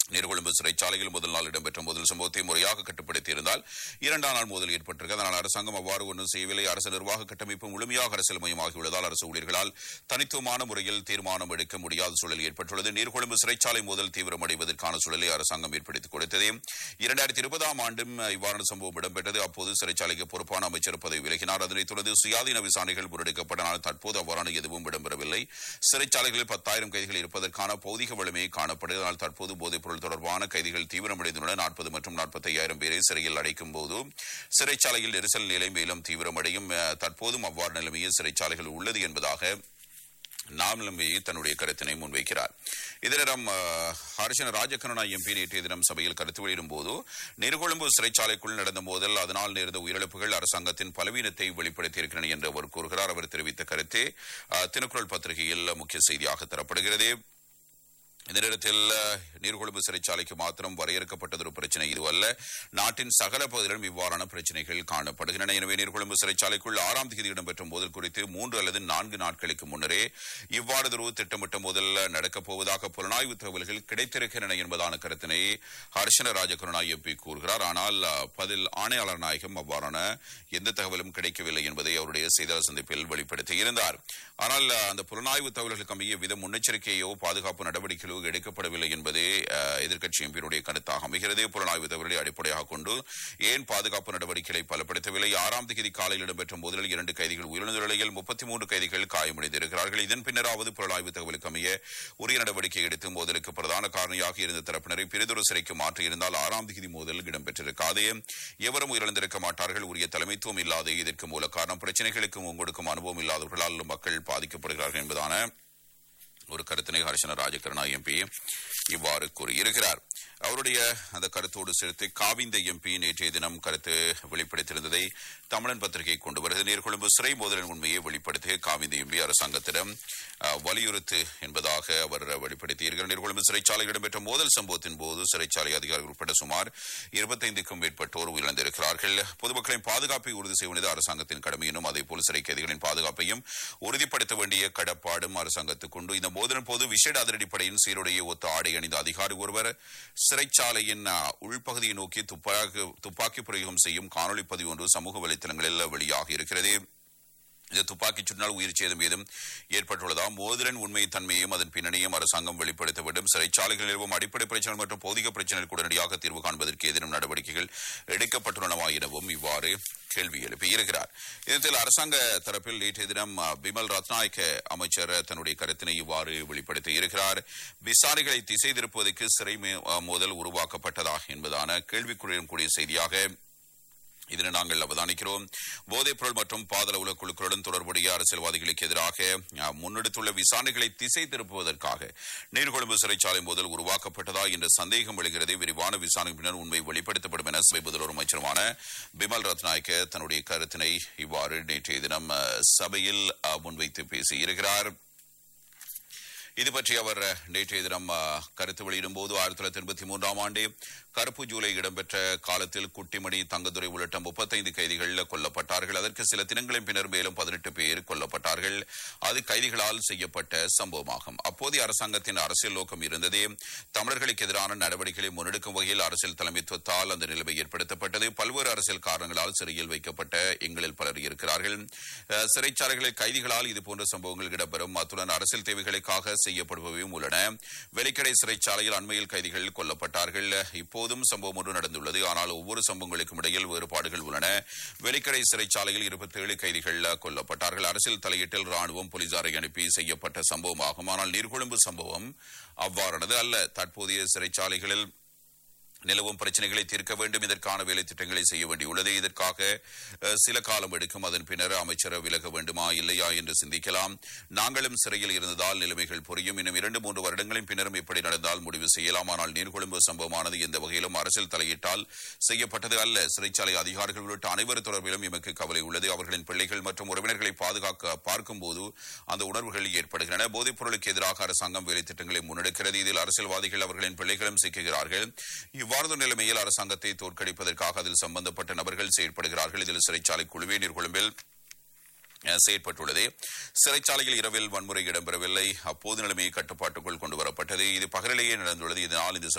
நீர்கொழும்பு சிறைச்சாலையில் முதல் நாள் இடம்பெற்ற முதல் சம்பவத்தை முறையாக கட்டுப்படுத்தியிருந்தால் இரண்டாம் நாள் மோதல் ஏற்பட்டிருக்கு அதனால் அரசாங்கம் அவ்வாறு ஒன்றும் செய்யவில்லை அரசு நிர்வாக கட்டமைப்பு முழுமையாக அரசியல் மயமாகியுள்ளதால் அரசு ஊழியர்களால் தனித்துவமான முறையில் தீர்மானம் எடுக்க முடியாத சூழல் ஏற்பட்டுள்ளது நீர்கொழும்பு சிறைச்சாலை மோதல் தீவிரமடைவதற்கான சூழலை அரசாங்கம் ஏற்படுத்திக் கொடுத்தது இரண்டாயிரத்தி இருபதாம் ஆண்டும் இவ்வாறான சம்பவம் இடம்பெற்றது அப்போது சிறைச்சாலைக்கு பொறுப்பான அமைச்சர் பதவி விலகினார் அதனைத் தொடர்ந்து சுயாதீன விசாரணைகள் முன்னெடுக்கப்பட்டனால் தற்போது அவ்வாறான எதுவும் இடம்பெறவில்லை சிறைச்சாலைகளில் பத்தாயிரம் கைதிகள் இருப்பதற்கான பௌதிக வலிமையை காணப்படுவதால் தற்போது போதைப்பொருள் தொடர்பான கைதிகள் தீவிரமடைந்துள்ள நாற்பது மற்றும் நாற்பத்தையாயிரம் பேரை சிறையில் அடைக்கும் போது சிறைச்சாலையில் நெரிசல் நிலை மேலும் தீவிரமடையும் அஹ், தற்போதும் அவ்வாறு நிலைமையில் சிறைச்சாலைகள் உள்ளது என்பதாக நாமலம்பி தன்னுடைய கருத்தினை முன்வைக்கிறார் இதனிடம் ஹரிசன ராஜகருணா எம்பி நேற்றைய தினம் சபையில் கருத்து வெளியிடும் போது நீர்கொழும்பு சிறைச்சாலைக்குள் நடந்த மோதல் அதனால் நேர்ந்த உயிரிழப்புகள் அரசாங்கத்தின் பலவீனத்தை வெளிப்படுத்தியிருக்கின்றன என்று அவர் கூறுகிறார் அவர் தெரிவித்த கருத்து அஹ், தினக்குரல் பத்திரிகையில் முக்கிய செய்தியாக தரப்படுகிறது இந்த நேரத்தில் அஹ், நீர்கொழும்பு சிறைச்சாலைக்கு மாத்திரம் வரையறுக்கப்பட்டது ஒரு பிரச்சனை இதுவல்ல நாட்டின் சகல பகுதிகளிலும் இவ்வாறான பிரச்சனைகள் காணப்படுகின்றன எனவே நீர்கொழும்பு சிறைச்சாலைக்குள் ஆறாம் தேதி இடம்பெற்ற மோதல் குறித்து மூன்று அல்லது நான்கு நாட்களுக்கு முன்னரே இவ்வாறு ஒரு திட்டமிட்ட மோதல் நடக்கப் போவதாக புலனாய்வு தகவல்கள் கிடைத்திருக்கின்றன என்பதான கருத்தினை ஹர்ஷன ராஜகருணா எம்பி கூறுகிறார் ஆனால் அஹ், பதில் ஆணையாளர் நாயகம் அவ்வாறான எந்த தகவலும் கிடைக்கவில்லை என்பதை அவருடைய செய்தியாளர் சந்திப்பில் வெளிப்படுத்தியிருந்தார் ஆனால் அஹ், அந்த புலனாய்வு தகவல்களுக்கு அமைய வித முன்னெச்சரிக்கையோ பாதுகாப்பு நடவடிக்கைகளோ எடுக்கப்படவில்லை என்பதே அஹ், எதிர்க்கட்சி எம்பியினுடைய கருத்தாக அமைகிறது புலனாய்வு தகவல்களை அடிப்படையாக கொண்டு ஏன் பாதுகாப்பு நடவடிக்கைகளை பலப்படுத்தவில்லை ஆறாம் தேதி காலையில் இடம்பெற்ற மோதலில் இரண்டு கைதிகள் உயிரிழந்த நிலையில் முப்பத்தி மூன்று கைதிகள் காயமடைந்திருக்கிறார்கள் இதன் பின்னராவது புலனாய்வு தகவலுக்கு அமைய உரிய நடவடிக்கை எடுத்து மோதலுக்கு பிரதான காரணியாக இருந்த தரப்பினரை பிரிதொரு சிறைக்கு மாற்றியிருந்தால் ஆறாம் தேதி மோதல் இடம்பெற்றிருக்காது எவரும் உயிரிழந்திருக்க மாட்டார்கள் உரிய தலைமைத்துவம் இல்லாத இதற்கு மூல காரணம் பிரச்சனைகளுக்கு முங்கொடுக்கும் அனுபவம் இல்லாதவர்களால் மக்கள் பாதிக்கப்படுகிறார்கள் என்பதான ஒரு கருத்தினை ஹர்ஷன ராஜகருணா எம்பி இவ்வாறு கூறியிருக்கிறார் அவருடைய அந்த கருத்தோடு சேர்த்து காவிந்த எம்பி நேற்றைய தினம் கருத்து வெளிப்படுத்தியிருந்ததை தமிழன் பத்திரிகை கொண்டு வருகிறது நீர்கொழும்பு சிறை மோதலின் உண்மையை வெளிப்படுத்திய காவிந்த எம்பி அரசாங்கத்திடம் அஹ், வலியுறுத்து என்பதாக அவர் வெளிப்படுத்தியிருக்கிறார் நீர்கொழும்பு சிறைச்சாலையில் இடம்பெற்ற மோதல் சம்பவத்தின் போது சிறைச்சாலை அதிகாரிகள் உட்பட சுமார் இருபத்தைந்துக்கும் மேற்பட்டோர் உயிரிழந்திருக்கிறார்கள் பொதுமக்களின் பாதுகாப்பை உறுதி செய்வது அரசாங்கத்தின் கடமை எனும் அதேபோல் சிறை கைதிகளின் பாதுகாப்பையும் உறுதிப்படுத்த வேண்டிய கடப்பாடும் அரசாங்கத்துக்கு உண்டு இந்த மோதலின் போது விசேட அதிரடிப்படையின் சீருடையை ஒத்த ஆடை அணிந்த அதிகாரி ஒருவர் சிறைச்சாலையின் அஹ், உள்பகுதியை நோக்கி துப்பாக்கி துப்பாக்கி பிரயோகம் செய்யும் காணொலி பதிவு ஒன்று சமூக வலைத்தளங்களில் வெளியாகி இருக்கிறது இந்த துப்பாக்கிச் சூட்டினால் உயிர் சேதம் ஏதும் ஏற்பட்டுள்ளதா மோதலின் உண்மை தன்மையையும் அதன் பின்னணியும் அரசாங்கம் வெளிப்படுத்த வேண்டும் சிறைச்சாலைகளில் நிலவும் அடிப்படை பிரச்சனைகள் மற்றும் பௌதிக பிரச்சனைகளுக்கு உடனடியாக தீர்வு காண்பதற்கு ஏதேனும் நடவடிக்கைகள் எடுக்கப்பட்டுள்ளனவா எனவும் இவ்வாறு கேள்வி எழுப்பியிருக்கிறார் இதத்தில் அரசாங்க தரப்பில் நேற்றைய தினம் அஹ், பிமல் ரத்நாயக்க அமைச்சர் தன்னுடைய கருத்தினை இவ்வாறு வெளிப்படுத்தி இருக்கிறார் விசாரணைகளை திசை திருப்புவதற்கு சிறை மே- அஹ், மோதல் உருவாக்கப்பட்டதா என்பதான கேள்விக்குறியும் கூடிய செய்தியாக இதனை நாங்கள் அவதானிக்கிறோம் போதைப் பொருள் மற்றும் பாதள உலக குழுக்களுடன் தொடர்புடைய அரசியல்வாதிகளுக்கு எதிராக அஹ், முன்னெடுத்துள்ள விசாரணைகளை திசை திருப்புவதற்காக நீர்கொழும்பு சிறைச்சாலை மோதல் உருவாக்கப்பட்டதா என்ற சந்தேகம் எழுகிறது விரிவான விசாரணை பின்னர் உண்மை வெளிப்படுத்தப்படும் என சபை முதல்வர் அமைச்சருமான பிமல் ரத்நாயக்க தன்னுடைய கருத்தினை இவ்வாறு நேற்றைய தினம் அஹ், சபையில் அஹ், முன்வைத்து பேசியிருக்கிறார் இது பற்றி அவர் நேற்றைய தினம் அ, கருத்து வெளியிடும் போது ஆயிரத்தி தொள்ளாயிரத்தி எண்பத்தி மூன்றாம் ஆண்டு கருப்பு ஜூலை இடம்பெற்ற காலத்தில் குட்டிமணி தங்கதுரை உள்ளிட்ட முப்பத்தைந்து கைதிகள் கொல்லப்பட்டார்கள் அதற்கு சில தினங்களின் பின்னர் மேலும் பதினெட்டு பேர் கொல்லப்பட்டார்கள் அது கைதிகளால் செய்யப்பட்ட சம்பவமாகும் அப்போதைய அரசாங்கத்தின் அரசியல் நோக்கம் இருந்ததே தமிழர்களுக்கு எதிரான நடவடிக்கைகளை முன்னெடுக்கும் வகையில் அரசியல் தலைமைத்துவத்தால் அந்த நிலைமை ஏற்படுத்தப்பட்டது பல்வேறு அரசியல் காரணங்களால் சிறையில் வைக்கப்பட்ட எங்களில் பலர் இருக்கிறார்கள் அஹ், சிறைச்சாலைகளில் கைதிகளால் இதுபோன்ற சம்பவங்கள் இடம்பெறும் அத்துடன் அரசியல் தேவைகளுக்காக செய்யப்படுபவையும் உள்ளன வெலிக்கடை சிறைச்சாலையில் அண்மையில் கைதிகள் கொல்லப்பட்டார்கள் இப்போதும் சம்பவம் ஒன்று நடந்துள்ளது ஆனால் ஒவ்வொரு சம்பவங்களுக்கும் இடையில் வேறுபாடுகள் உள்ளன வெலிக்கடை சிறைச்சாலையில் இருபத்தேழு கைதிகள் கொல்லப்பட்டார்கள் அரசியல் தலையீட்டில் ராணுவம் போலீசாரை அனுப்பி செய்யப்பட்ட சம்பவமாகும் ஆனால் நீர்கொழும்பு சம்பவம் அவ்வாறானது அல்ல தற்போதைய சிறைச்சாலைகளில் நிலவும் பிரச்சனைகளை தீர்க்க வேண்டும் இதற்கான வேலை திட்டங்களை செய்ய வேண்டியுள்ளது இதற்காக அஹ், சில காலம் எடுக்கும் அதன் பின்னர் அமைச்சர் விலக வேண்டுமா இல்லையா என்று சிந்திக்கலாம் நாங்களும் சிறையில் இருந்ததால் நிலைமைகள் புரியும் இன்னும் இரண்டு மூன்று வருடங்களின் பின்னரும் இப்படி நடந்தால் முடிவு செய்யலாம் ஆனால் நீர்கொழும்பு சம்பவமானது எந்த வகையிலும் அரசியல் தலையிட்டால் செய்யப்பட்டது அல்ல சிறைச்சாலை அதிகாரிகள் உள்ளிட்ட அனைவர் தொடர்பிலும் எமக்கு கவலை உள்ளது அவர்களின் பிள்ளைகள் மற்றும் உறவினர்களை பாதுகாக்க பார்க்கும்போது அந்த உணர்வுகள் ஏற்படுகின்றன போதைப் பொருளுக்கு எதிராக அரசாங்கம் வேலை திட்டங்களை முன்னெடுக்கிறது இதில் அரசியல்வாதிகள் அவர்களின் பிள்ளைகளும் சிக்குகிறார்கள் இவ்வாறு நிலைமையில் அரசாங்கத்தை தோற்கடிப்பதற்காக அதில் சம்பந்தப்பட்ட நபர்கள் செயற்படுகிறார்கள் இதில் சிறைச்சாலை குழுவே நீர்கொழும்பில் அஹ், செயற்பட்டுள்ளது சிறைச்சாலையில் இரவில் வன்முறை இடம்பெறவில்லை அப்போது நிலைமையை கட்டுப்பாட்டுக்குள் கொண்டு வரப்பட்டது இது பகலிலேயே நடந்துள்ளது இதனால் இந்த